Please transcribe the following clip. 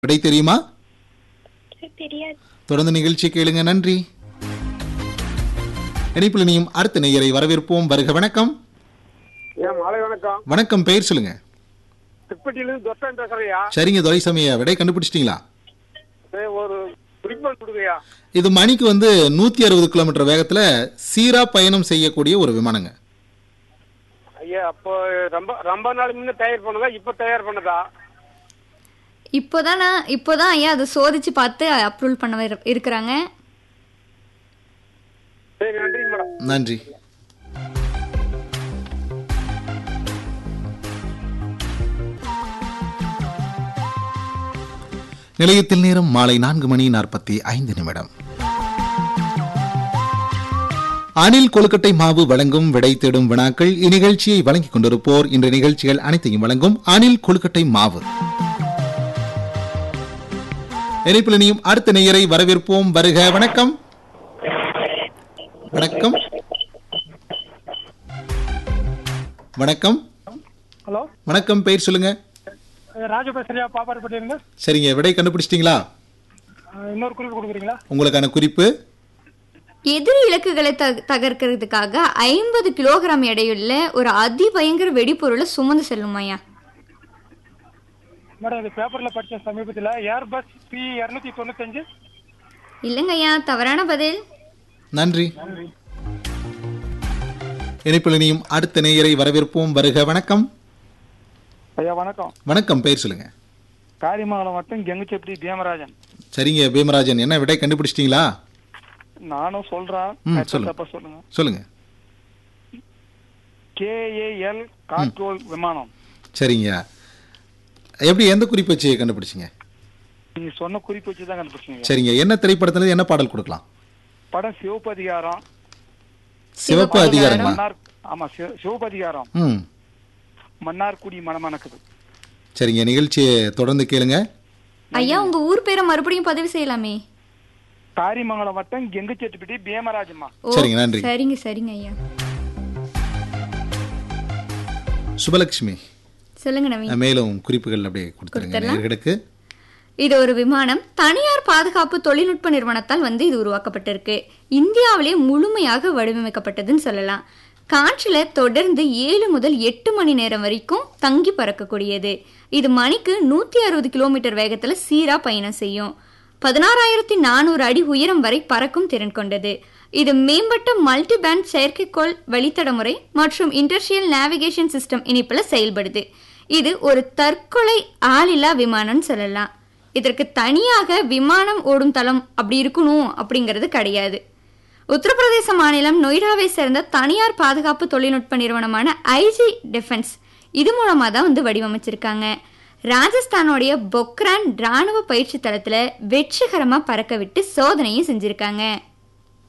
விடை தெரியுமா தெரியாது தொடர்ந்து நிகழ்ச்சி கேளுங்க நன்றி இணைப்பில் இனியும் அடுத்த நேயரை வரவேற்போம் வருக வணக்கம் ஏன் மாலை வணக்கம் வணக்கம் பெயர் சொல்லுங்க திருப்பட்டியிலிருந்து தொட்டன் பேசுறையா சரிங்க துரைசாமியா விடை கண்டுபிடிச்சிட்டீங்களா ஒரு குறிப்பல் கொடுங்கய்யா இது மணிக்கு வந்து நூத்தி அறுபது கிலோமீட்டர் வேகத்துல சீரா பயணம் செய்யக்கூடிய ஒரு விமானங்க ஐயா அப்போ ரொம்ப ரொம்ப நாள் முன்ன தயார் பண்ணதா இப்ப தயார் பண்ணதா இப்போதான் நான் இப்போதான் ஐயா அதை சோதிச்சு பார்த்து அப்ரூவல் பண்ண இரு- இருக்கிறாங்க சரி நன்றி மேடம் நன்றி நிலையத்தில் நேரம் மாலை நான்கு மணி நாற்பத்தி ஐந்து நிமிடம் அணில் கொழுக்கட்டை மாவு வழங்கும் விடை தேடும் வினாக்கள் இந்நிகழ்ச்சியை வழங்கிக் கொண்டிருப்போர் இன்று நிகழ்ச்சிகள் அனைத்தையும் வழங்கும் அணில் கொழுக்கட்டை மாவு இணைப்பில் இனியும் அடுத்த நேயரை வரவேற்போம் வருக வணக்கம் வணக்கம் வணக்கம் ஹலோ வணக்கம் பெயர் சொல்லுங்க ராஜு பேசுறியா பாப்பாடு பட்டியலுங்க சரிங்க விடை கண்டுபிடிச்சிட்டீங்களா இன்னொரு குறிப்பு கொடுக்குறீங்களா உங்களுக்கான குறிப்பு எதிரி இலக்குகளை தக- தகர்க்கிறதுக்காக ஐம்பது கிலோகிராம் எடையுள்ள ஒரு அதிபயங்கர வெடிப்பொருளை சுமந்து செல்லும் ஐயா மேடம் இது பேப்பர்ல படிச்ச சமீபத்தில் ஏர்பஸ் பி இரநூத்தி தொண்ணூத்தஞ்சு இல்லைங்க ஐயா தவறான பதில் நன்றி இணைப்பில் இனியும் அடுத்த நேயரை வரவேற்போம் வருக வணக்கம் ஐயா வணக்கம் வணக்கம் பெயர் சொல்லுங்க காரியமங்கலம் மட்டும் கெங்குச்செப்படி பீமராஜன் சரிங்க பீமராஜன் என்ன விடை கண்டுபிடிச்சிட்டீங்களா நானும் சொல்றேன் ம், கரெக்டா சொல்லுங்க. தப்பா சொல்லுங்க சொல்லுங்க கேஏஎல் கார்கோல் விமானம் சரிங்க எப்படி எந்த குறிப்பு வச்சு கண்டுபிடிச்சிங்க நீங்க சொன்ன குறிப்பு வச்சு தான் கண்டுபிடிச்சீங்க சரிங்க என்ன திரைப்படத்துல என்ன பாடல் கொடுக்கலாம் படம் சிவப்பதிகாரம் சிவப்பு அதிகாரமா மன்னார் ஆமா சிவ- சிவப்பதிகாரம் ம் மன்னார்குடி மனமணக்குது சரிங்க நிகழ்ச்சியை தொடர்ந்து கேளுங்க ஐயா உங்க ஊர் பேரை மறுபடியும் பதிவு செய்யலாமே காரியமங்கலம் மட்டும் கெங்குச்செட்டிப்பட்டி பீமராஜம்மா ஓ, சரிங்க, நன்றி. சரிங்க சரிங்க ஐயா சுபலட்சுமி சொல்லுங்க நவீன் மேலும் குறிப்புகள் அப்படியே கொடுத்துருங்க கொடுத்துடலாம். நேயர்களுக்கு இது ஒரு விமானம் தனியார் பாதுகாப்பு தொழில்நுட்ப நிறுவனத்தால் வந்து இது உருவாக்கப்பட்டிருக்கு இந்தியாவிலே முழுமையாக வடிவமைக்கப்பட்டதுன்னு சொல்லலாம் காற்றுல தொடர்ந்து ஏழு முதல் எட்டு மணி நேரம் வரைக்கும் தங்கி பறக்கக்கூடியது இது மணிக்கு நூத்தி அறுபது கிலோமீட்டர் வேகத்துல சீரா பயணம் செய்யும் பதினாறாயிரத்தி நானூறு அடி உயரம் வரை பறக்கும் திறன் கொண்டது இது மேம்பட்ட மல்டி பேண்ட் செயற்கைக்கோள் வழித்தட முறை மற்றும் இண்டஸ்ட்ரியல் நேவிகேஷன் சிஸ்டம் இணைப்புல செயல்படுது இது ஒரு தற்கொலை ஆளில்லா விமானம்னு சொல்லலாம் இதற்கு தனியாக விமானம் ஓடும் தளம் அப்படி இருக்கணும் அப்படிங்கிறது கிடையாது உத்தரப்பிரதேச மாநிலம் நொய்டாவை சேர்ந்த தனியார் பாதுகாப்பு தொழில்நுட்ப நிறுவனமான ஐஜி டிஃபென்ஸ் இது மூலமா தான் வந்து வடிவமைச்சிருக்காங்க ராஜஸ்தானோடைய பொக்ரான் ராணுவ பயிற்சி தளத்துல வெற்றிகரமா பறக்க விட்டு சோதனையும் செஞ்சிருக்காங்க